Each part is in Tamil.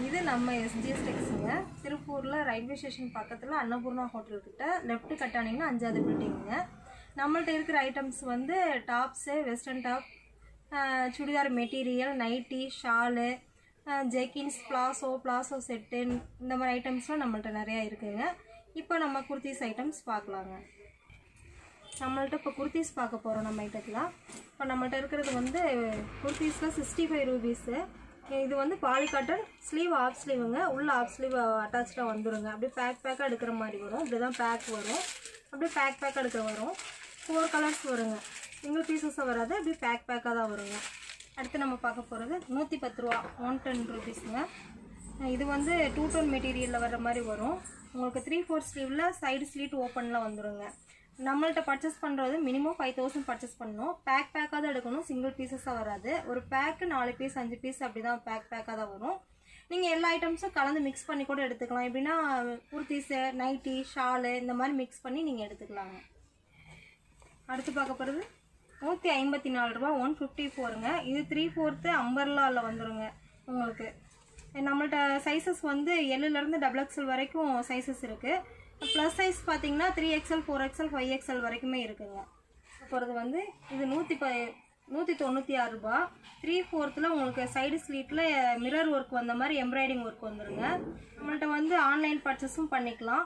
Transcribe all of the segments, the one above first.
இது நம்ம எஸ்ஜிஎஸ் டெக்ஸுங்க திருப்பூரில் ரயில்வே ஸ்டேஷன் பக்கத்தில் அன்னபூர்ணா ஹோட்டல் கிட்ட லெஃப்ட் கட்டானீங்கன்னா அஞ்சாவது பில்டிங்குங்க நம்மள்ட்ட இருக்கிற ஐட்டம்ஸ் வந்து tops western top churidar material nightie shawl jeggings palazzo palazzo set இந்த மாதிரி ஐட்டம்ஸ்லாம் நம்மள்ட்ட நிறையா இருக்குங்க இப்போ நம்ம குர்த்திஸ் ஐட்டம்ஸ் பார்க்கலாங்க நம்மள்ட்ட இப்போ குர்த்திஸ் பார்க்க போகிறோம் நம்ம ஐட்டத்தில் இப்போ நம்மள்ட்ட இருக்கிறது வந்து குர்த்திஸில் சிக்ஸ்டி ஃபைவ் ருபீஸு இது வந்து பாலி காட்டன் ஸ்லீவ் ஆஃப் ஸ்லீவுங்க உள்ள ஆஃப் ஸ்லீவ் அட்டாச்சாக வந்துருங்க அப்படியே பேக் பேக்காக எடுக்கிற மாதிரி வரும் இப்படி தான் பேக் வரும் அப்படியே பேக் பேக்காக எடுக்க வரும் ஃபோர் கலர்ஸ் வருங்க சிங்கிள் பீசஸாக வராது அப்படியே பேக் பேக்காக தான் வருங்க அடுத்து நம்ம பார்க்க போகிறது நூற்றி பத்து ரூபா ஒன் டென் ருபீஸுங்க இது வந்து டூ டோன் மெட்டீரியலில் வர்ற மாதிரி வரும் உங்களுக்கு த்ரீ ஃபோர் ஸ்லீவில் சைடு ஸ்லீட் ஓப்பனில் வந்துருங்க நம்மள்ட்ட பர்ச்சேஸ் பண்ணுறது மினிமம் ஃபைவ் தௌசண்ட் பர்ச்சேஸ் பண்ணணும் பேக் பேக்காக தான் எடுக்கணும் சிங்கிள் பீசஸாக வராது ஒரு பேக்கு நாலு பீஸ் அஞ்சு பீஸ் அப்படி தான் பேக் பேக்காக தான் வரும் நீங்கள் எல்லா ஐட்டம்ஸும் கலந்து மிக்ஸ் பண்ணி கூட எடுத்துக்கலாம் எப்படின்னா குர்த்திஸு நைட்டி ஷாலு இந்த மாதிரி மிக்ஸ் பண்ணி நீங்கள் எடுத்துக்கலாங்க அடுத்து பார்க்க போகிறது நூற்றி ஐம்பத்தி நாலு ரூபா ஒன் ஃபிஃப்டி ஃபோருங்க இது த்ரீ ஃபோர்த்து அம்பர்லாவில் வந்துருங்க உங்களுக்கு நம்மள்ட்ட சைஸஸ் வந்து எல்லுலேருந்து டபுள் எக்ஸல் வரைக்கும் சைஸஸ் இருக்குது ப்ளஸ் சைஸ் பார்த்தீங்கன்னா three XL four XL five XL வரைக்குமே இருக்குங்க போகிறது வந்து இது நூற்றி ப நூற்றி தொண்ணூற்றி ஆறு ரூபா த்ரீ ஃபோர்த்தில் உங்களுக்கு சைடு ஸ்லீட்டில் மிரர் ஒர்க் வந்த மாதிரி எம்ப்ராய்டிங் ஒர்க் வந்துருங்க நம்மள்ட்ட வந்து ஆன்லைன் பர்ச்சேஸும் பண்ணிக்கலாம்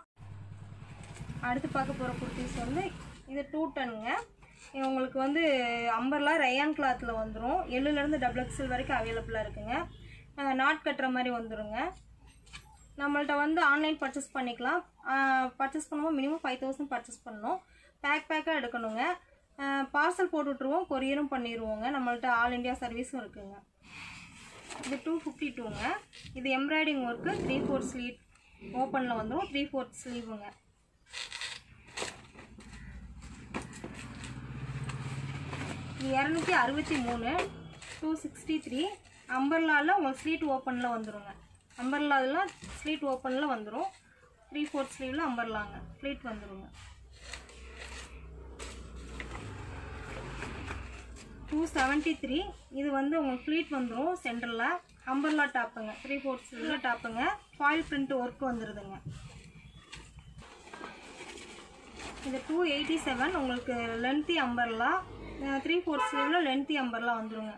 அடுத்து பார்க்க போகிற குர்த்திஸ் வந்து இது டூ டன்னுங்க இது உங்களுக்கு வந்து அம்பர்லா ரயான் கிளாத்தில் வந்துடும் எல்லுலேருந்து டபுள் எக்ஸல் வரைக்கும் அவைலபிளாக இருக்குங்க அஹ் நாட் கட்டுற மாதிரி வந்துருங்க நம்மள்ட்ட வந்து ஆன்லைன் பர்ச்சேஸ் பண்ணிக்கலாம் பர்ச்சேஸ் பண்ணும்போது மினிமம் ஃபைவ் தௌசண்ட் பர்ச்சேஸ் பண்ணணும் பேக் பேக்காக எடுக்கணுங்க பார்சல் போட்டு விட்ருவோம் கொரியரும் பண்ணிடுவோங்க நம்மள்ட்ட ஆல் இண்டியா சர்வீஸும் இருக்குங்க இது டூ ஃபிஃப்டி டூங்க இது embroidery work three four sleeve ஓப்பனில் வந்துடும் த்ரீ ஃபோர்த் ஸ்லீவுங்க இது இரநூத்தி அறுபத்தி மூணு டூ சிக்ஸ்டி த்ரீ அம்பர்லாவில் உங்களுக்கு ஸ்லீட் ஓப்பனில் வந்துருங்க அம்பர்லாவில் ஸ்லீட் ஓப்பனில் வந்துடும் த்ரீ ஃபோர்த் ஸ்லீவில் அம்பர்லாங்க ஸ்லீட் வந்துருங்க டூ செவன்ட்டி த்ரீ இது வந்து உங்களுக்கு ஃப்ளீட் வந்துடும் சென்டரில் அம்பர்லா டாப்புங்க த்ரீ ஃபோர்த் ஸ்லீவில் டாப்புங்க ஃபாயில் பிரிண்ட் ஒர்க் வந்துடுதுங்க இது டூ எயிட்டி செவன் உங்களுக்கு லென்த்தி அம்பர்லா த்ரீ ஃபோர்த் ஸ்லீவில் லென்த்தி அம்பர்லா வந்துருங்க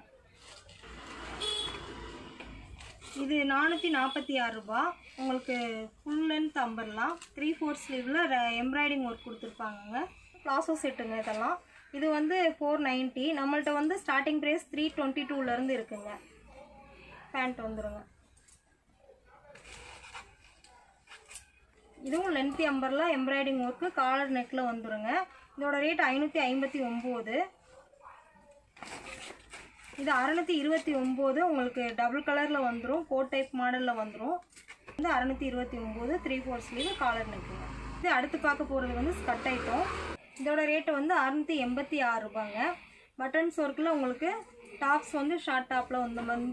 இது நானூற்றி நாற்பத்தி ஆறு ரூபா உங்களுக்கு ஃபுல் லென்த் அம்பர்லாம் த்ரீ ஃபோர் ஸ்லீவில் எம்ப்ராய்டிங் ஒர்க் கொடுத்துருப்பாங்கங்க ப்ளாசோ செட்டுங்க இதெல்லாம் இது வந்து ஃபோர் நைன்ட்டி நம்மள்ட்ட வந்து ஸ்டார்டிங் ப்ரைஸ் த்ரீ டுவெண்ட்டி டூலேருந்து இருக்குங்க பேண்ட் வந்துருங்க இதுவும் லென்த்தி அம்பரில் எம்ப்ராய்டிங் ஒர்க்கு காலர் நெக்கில் வந்துருங்க இதோட ரேட் ஐநூற்றி ஐம்பத்தி ஒம்பது இது அறநூற்றி இருபத்தி ஒம்பது உங்களுக்கு டபுள் கலரில் வந்துடும் கோட் டைப் மாடலில் வந்துடும் வந்து அறநூற்றி இருபத்தி ஒம்பது த்ரீ ஃபோர் ஸ்லீவ் காலர் நெக்குங்க இது அடுத்து பார்க்க போகிறது வந்து ஸ்கட் ஐட்டம் இதோட ரேட்டு வந்து அறநூற்றி எண்பத்தி ஆறு ரூபாங்க பட்டன்ஸ் ஒர்க்கில் உங்களுக்கு டாப்ஸ் வந்து ஷார்ட் டாப்பில் வந்து வந்து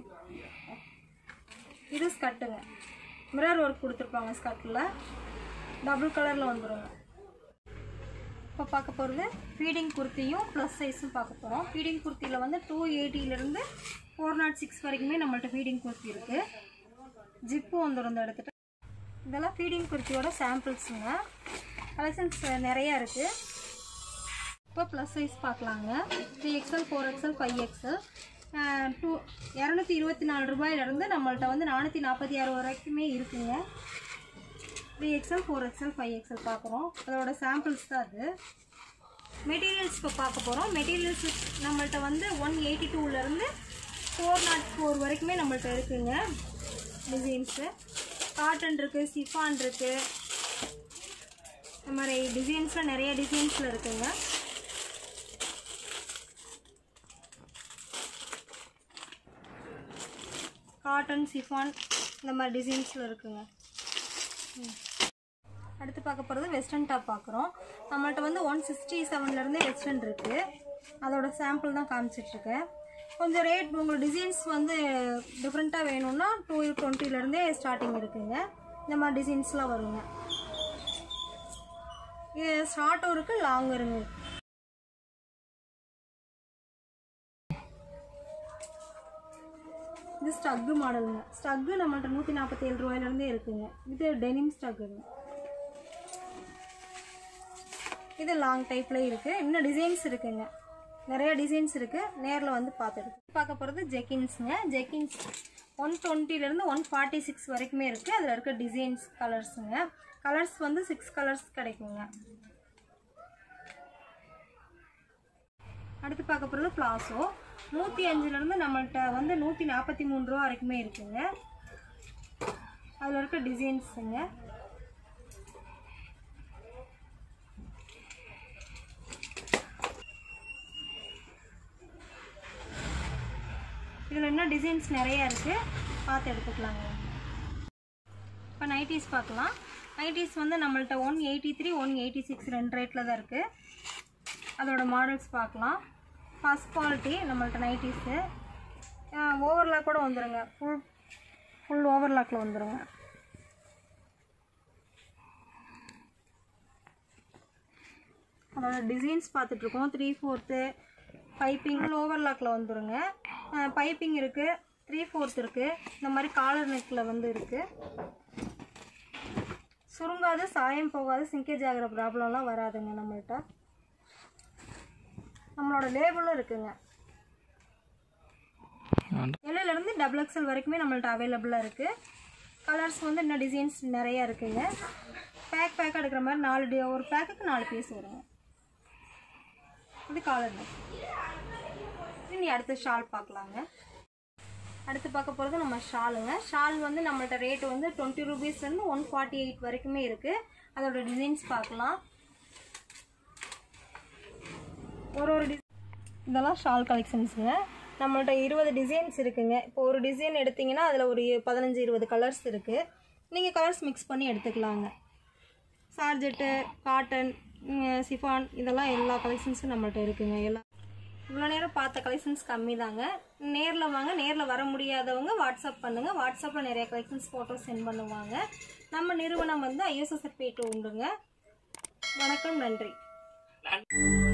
இது ஸ்கட்டுங்க மிரர் ஒர்க் கொடுத்துருப்பாங்க ஸ்கட்டில் டபுள் கலரில் வந்துருங்க இப்போ பார்க்க போகிறது ஃபீடிங் குர்த்தியும் ப்ளஸ் சைஸும் பார்க்க போகிறோம் ஃபீடிங் குர்த்தியில் வந்து டூ எயிட்டிலேருந்து ஃபோர் நாட் சிக்ஸ் வரைக்குமே நம்மள்ட்ட ஃபீடிங் குர்த்தி இருக்குது ஜிப்பு வந்துடும் இந்த இடத்துல இதெல்லாம் ஃபீடிங் குர்த்தியோட சாம்பிள்ஸுங்க கலெக்ஷன்ஸ் நிறையா இருக்குது இப்போ ப்ளஸ் சைஸ் பார்க்கலாங்க three XL four XL five XL two இரநூத்தி இருபத்தி நாலு ரூபாயிலேருந்து நம்மள்ட்ட வந்து நானூற்றி நாற்பத்தி ஆறு வரைக்குமே இருக்குங்க three XL four XL five XL பார்க்குறோம் அதோட சாம்பிள்ஸ் தான் அது மெட்டீரியல்ஸ் இப்போ பார்க்க போகிறோம் மெட்டீரியல்ஸ் நம்மள்ட்ட வந்து ஒன் எயிட்டி டூலேருந்து ஃபோர் நாட் ஃபோர் வரைக்குமே நம்மள்ட்ட இருக்குங்க டிசைன்ஸு காட்டன் இருக்குது சிஃபான் இருக்குது இந்த மாதிரி டிசைன்ஸில் நிறைய டிசைன்ஸில் இருக்குங்க காட்டன் சிஃபான் இந்த மாதிரி டிசைன்ஸில் இருக்குங்க அடுத்து பார்க்க போகிறது வெஸ்டர்ன் டாப் பார்க்குறோம் நம்மள்ட்ட வந்து ஒன் சிக்ஸ்டி செவன்லேருந்தே வெஸ்டர்ன் இருக்குது அதோட சாம்பிள் தான் காமிச்சிட்ருக்கேன் கொஞ்சம் ரேட் உங்களுக்கு டிசைன்ஸ் வந்து டிஃப்ரெண்ட்டாக வேணும்னா டூ டுவெண்ட்டிலேருந்தே ஸ்டார்டிங் இருக்குங்க இந்த மாதிரி டிசைன்ஸ்லாம் வருங்க இது ஷார்ட்டும் இருக்குது லாங்கும் இருக்குது இது ஸ்டக்கு மாடலுங்க ஸ்டக்கு நம்மள்ட்ட நூற்றி நாற்பத்தி ஏழு ரூபாயிலேருந்தே இருக்குங்க இது டெனிம் ஸ்டக்குங்க இது லாங் டைப்பில் இருக்குது இன்னும் டிசைன்ஸ் இருக்குங்க நிறைய டிசைன்ஸ் இருக்குது நேரில் வந்து பார்த்துட்டு பார்க்க போகிறது ஜெக்கின்ஸுங்க ஜெக்கின்ஸ் ஒன் டுவெண்ட்டிலேருந்து ஒன் ஃபார்ட்டி சிக்ஸ் வரைக்குமே இருக்குது அதில் இருக்க டிசைன்ஸ் கலர்ஸுங்க கலர்ஸ் வந்து சிக்ஸ் கலர்ஸ் கிடைக்குங்க அடுத்து பார்க்க போகிறது பிளாசோ நூற்றி அஞ்சுலேருந்து நம்மள்ட்ட வந்து நூற்றி நாற்பத்தி மூணு ரூபா வரைக்குமே இருக்குங்க அதில் இருக்க டிசைன்ஸுங்க இதில் இன்னும் டிசைன்ஸ் நிறையா இருக்குது பார்த்து எடுத்துக்கலாங்க இப்போ நைட்டிஸ் பார்க்கலாம் நைட்டிஸ் வந்து நம்மள்ட்ட one eighty three one eighty six ரெண்டு ரேட்டில் தான் இருக்குது அதோட மாடல்ஸ் பார்க்கலாம் ஃபஸ்ட் குவாலிட்டி நம்மள்ட்ட நைட்டிஸு ஓவர்லாக் கூட வந்துடுங்க ஃபுல் ஃபுல் ஓவர்லாக்கில் வந்துடுங்க அதோட டிசைன்ஸ் பார்த்துட்ருக்கோம் த்ரீ ஃபோர்த்து பைப்பிங் ஓவர்லாக்கில் வந்துடுங்க பைப்பிங் இருக்குது த்ரீ ஃபோர்த் இருக்குது இந்த மாதிரி காலர் நெக்கில் வந்து இருக்குது சுருங்காது சாயம் போகாது சிங்கேஜ் ஆகிற ப்ராப்ளம்லாம் வராதுங்க நம்மள்ட்ட நம்மளோட லேபிளும் இருக்குங்க எல்லுலேருந்து டபுள் எக்ஸல் வரைக்குமே நம்மள்ட்ட அவைலபிளாக இருக்குது கலர்ஸ் வந்து இன்னும் டிசைன்ஸ் நிறையா இருக்குங்க பேக் பேக் எடுக்கிற மாதிரி நாலு டி ஒரு பேக்குக்கு நாலு பீஸ் வருங்க இது காலர் நெக் இனி அடுத்து ஷால் பார்க்கலாங்க அடுத்து பார்க்க போகிறது நம்ம ஷாலுங்க ஷால் வந்து நம்மள்ட்ட ரேட்டு வந்து டுவெண்ட்டி ருபீஸ்லேருந்து ஒன் ஃபார்ட்டி எயிட் வரைக்குமே இருக்குது அதோட டிசைன்ஸ் பார்க்கலாம் ஒரு ஒரு டிசைன் இதெல்லாம் ஷால் கலெக்ஷன்ஸுங்க நம்மள்ட்ட இருபது டிசைன்ஸ் இருக்குங்க இப்போ ஒரு டிசைன் எடுத்தீங்கன்னா அதில் ஒரு பதினஞ்சு இருபது கலர்ஸ் இருக்குது நீங்கள் கலர்ஸ் மிக்ஸ் பண்ணி எடுத்துக்கலாங்க சார்ஜெட்டு காட்டன் சிஃபான் இதெல்லாம் எல்லா கலெக்ஷன்ஸும் நம்மள்ட்ட இருக்குங்க எல்லாம் இவ்வளோ நேரம் பார்த்த கலெக்ஷன்ஸ் கம்மி தாங்க நேரில் வாங்க நேரில் வர முடியாதவங்க வாட்ஸ்அப் பண்ணுங்கள் வாட்ஸ்அப்பில் நிறைய கலெக்ஷன்ஸ் ஃபோட்டோஸ் சென்ட் பண்ணுவாங்க நம்ம நிறுவனம் வந்து ஐஎஸ்எஸ்எஃப் பேட்டு உண்டுங்க வணக்கம் நன்றி